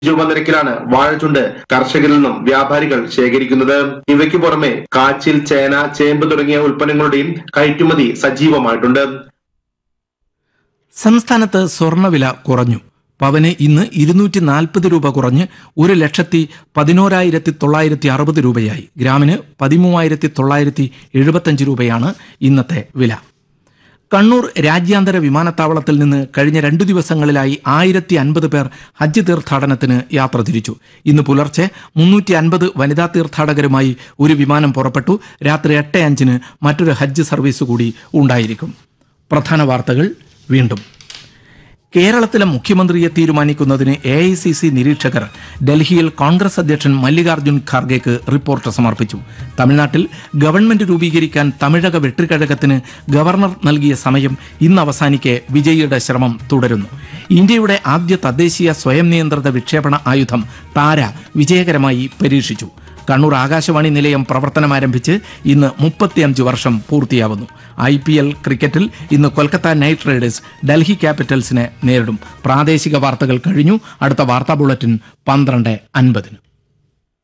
രൂപ നിരക്കിലാണ് വാഴച്ചുണ്ട് കർഷകരിൽ നിന്നും വ്യാപാരികൾ ശേഖരിക്കുന്നത് ഇവയ്ക്ക് പുറമെ കാച്ചിൽ ചേന ചേമ്പ് തുടങ്ങിയ ഉൽപ്പന്നങ്ങളുടെയും കയറ്റുമതി സജീവമായിട്ടുണ്ട് സംസ്ഥാനത്ത് സ്വർണ്ണവില കുറഞ്ഞു പവന് ഇന്ന് ഇരുന്നൂറ്റി നാൽപ്പത് രൂപ കുറഞ്ഞ് ഒരു ലക്ഷത്തി പതിനോരായിരത്തി തൊള്ളായിരത്തി അറുപത് രൂപയായി ഗ്രാമിന് പതിമൂവായിരത്തി തൊള്ളായിരത്തി എഴുപത്തഞ്ച് രൂപയാണ് ഇന്നത്തെ വില കണ്ണൂർ രാജ്യാന്തര വിമാനത്താവളത്തിൽ നിന്ന് കഴിഞ്ഞ രണ്ടു ദിവസങ്ങളിലായി ആയിരത്തി അൻപത് പേർ ഹജ്ജ് തീർത്ഥാടനത്തിന് യാത്ര തിരിച്ചു ഇന്ന് പുലർച്ചെ മുന്നൂറ്റി അൻപത് വനിതാ തീർത്ഥാടകരുമായി ഒരു വിമാനം പുറപ്പെട്ടു രാത്രി എട്ട് അഞ്ചിന് മറ്റൊരു ഹജ്ജ് സർവീസ് കൂടി ഉണ്ടായിരിക്കും പ്രധാന വാർത്തകൾ വീണ്ടും കേരളത്തിലെ മുഖ്യമന്ത്രിയെ തീരുമാനിക്കുന്നതിന് എ ഐ സി സി നിരീക്ഷകർ ഡൽഹിയിൽ കോൺഗ്രസ് അധ്യക്ഷൻ മല്ലികാർജ്ജുൻ ഖാർഗെക്ക് റിപ്പോർട്ട് സമർപ്പിച്ചു തമിഴ്നാട്ടിൽ ഗവൺമെന്റ് രൂപീകരിക്കാൻ തമിഴക വെട്ടിക്കഴകത്തിന് ഗവർണർ നൽകിയ സമയം ഇന്ന് അവസാനിക്കെ വിജയിയുടെ ശ്രമം തുടരുന്നു ഇന്ത്യയുടെ ആദ്യ തദ്ദേശീയ സ്വയം നിയന്ത്രിത വിക്ഷേപണ ആയുധം താര വിജയകരമായി പരീക്ഷിച്ചു കണ്ണൂർ ആകാശവാണി നിലയം പ്രവർത്തനമാരംഭിച്ച് ഇന്ന് മുപ്പത്തിയഞ്ച് വർഷം പൂർത്തിയാവുന്നു ഐ പി എൽ ക്രിക്കറ്റിൽ ഇന്ന് കൊൽക്കത്ത നൈറ്റ് റൈഡേഴ്സ് ഡൽഹി ക്യാപിറ്റൽസിനെ നേരിടും പ്രാദേശിക വാർത്തകൾ കഴിഞ്ഞു അടുത്ത വാർത്താ ബുള്ളറ്റിൻ പന്ത്രണ്ട് അൻപതിന്